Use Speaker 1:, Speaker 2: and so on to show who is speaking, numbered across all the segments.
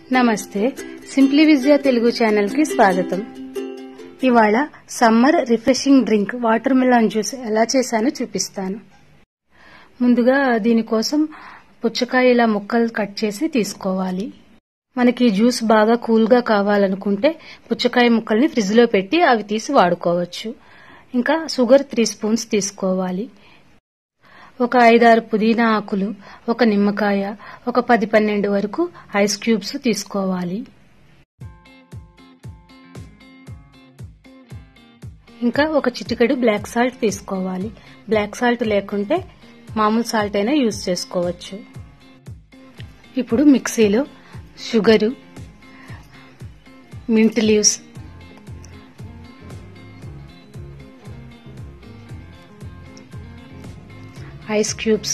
Speaker 1: నమస్తే సింప్లీ విజయ తెలుగు ఛానల్ కి స్వాగతం ఇవాళ summer refreshing drink watermelon juice ఎలా చేశానో చూపిస్తాను ముందుగా దీనికోసం పుచ్చకాయ ఇలా ముక్కలు కట్ చేసి తీసుకోవాలి మనకి ఈ జ్యూస్ బాగా కూల్ గా కావాలనుకుంటే పుచ్చకాయ ముక్కల్ని ఫ్రిడ్జ్ లో పెట్టి అవి తీసి వాడుకోవచ్చు ఇంకా షుగర్ త్రీ స్పూన్స్ తీసుకోవాలి ఒక ఐదారు పుదీనా ఆకులు ఒక నిమ్మకాయ ఒక పది పన్నెండు వరకు ఐస్ క్యూబ్స్ తీసుకోవాలి ఇంకా ఒక చిటికెడు బ్లాక్ సాల్ట్ తీసుకోవాలి బ్లాక్ సాల్ట్ లేకుంటే మామూలు సాల్ట్ అయినా యూజ్ చేసుకోవచ్చు ఇప్పుడు మిక్సీలో sugar mint leaves ice cubes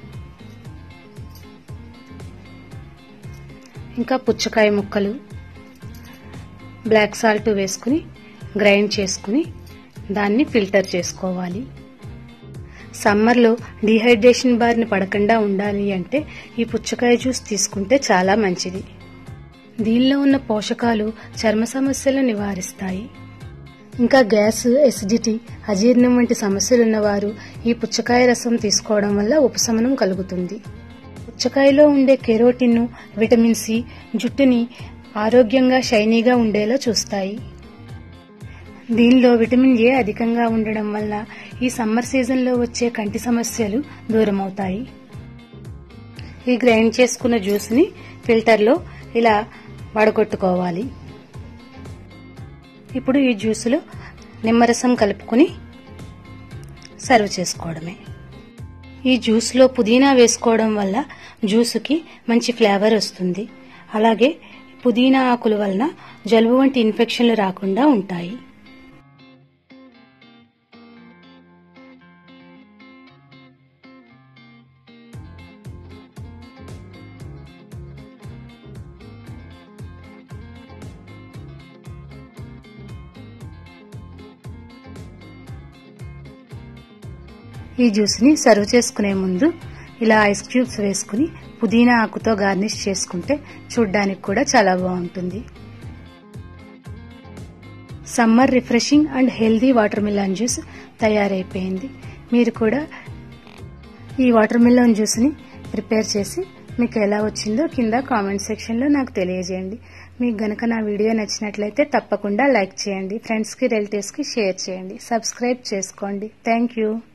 Speaker 1: ఇంకా పుచ్చకాయ ముక్కలు బ్లాక్ సాల్ట్ వేసుకుని గ్రైండ్ చేసుకుని దాన్ని ఫిల్టర్ చేసుకోవాలి సమ్మర్లో డీహైడ్రేషన్ బారిన పడకుండా ఉండాలి అంటే ఈ పుచ్చకాయ జ్యూస్ తీసుకుంటే చాలా మంచిది దీనిలో ఉన్న పోషకాలు చర్మ సమస్యలు నివారిస్తాయి ఇంకా గ్యాస్ ఎసిడిటీ అజీర్ణం వంటి సమస్యలున్నవారు ఈ పుచ్చకాయ రసం తీసుకోవడం వల్ల ఉపశమనం కలుగుతుంది పుచ్చకాయలో ఉండే కెరోటిన్ విటమిన్ సి జుట్టుని ఆరోగ్యంగా షైనీగా ఉండేలా చూస్తాయి దీనిలో విటమిన్ ఏ అధికంగా ఉండడం వల్ల ఈ సమ్మర్ సీజన్లో వచ్చే కంటి సమస్యలు దూరమవుతాయి ఈ గ్రైండ్ చేసుకున్న జ్యూస్ని ఫిల్టర్లో ఇలా వడగొట్టుకోవాలి ఇప్పుడు ఈ జ్యూసులో నిమ్మరసం కలుపుకొని సర్వ్ చేసుకోవడమే ఈ జ్యూస్లో పుదీనా వేసుకోవడం వల్ల జ్యూసుకి మంచి ఫ్లేవర్ వస్తుంది అలాగే పుదీనా ఆకుల వలన జలుబు వంటి ఇన్ఫెక్షన్లు రాకుండా ఉంటాయి ఈ జ్యూస్ని సర్వ్ చేసుకునే ముందు ఇలా ఐస్ క్యూబ్స్ వేసుకుని పుదీనా ఆకుతో గార్నిష్ చేసుకుంటే చూడ్డానికి కూడా చాలా బాగుంటుంది summer refreshing and healthy watermelon juice తయారైపోయింది మీరు కూడా ఈ వాటర్ మిలాన్ జ్యూస్ని ప్రిపేర్ చేసి మీకు ఎలా వచ్చిందో కింద కామెంట్ సెక్షన్లో నాకు తెలియజేయండి మీకు గనక నా వీడియో నచ్చినట్లయితే తప్పకుండా లైక్ చేయండి ఫ్రెండ్స్కి రిలేటివ్స్కి షేర్ చేయండి సబ్స్క్రైబ్ చేసుకోండి థ్యాంక్ యూ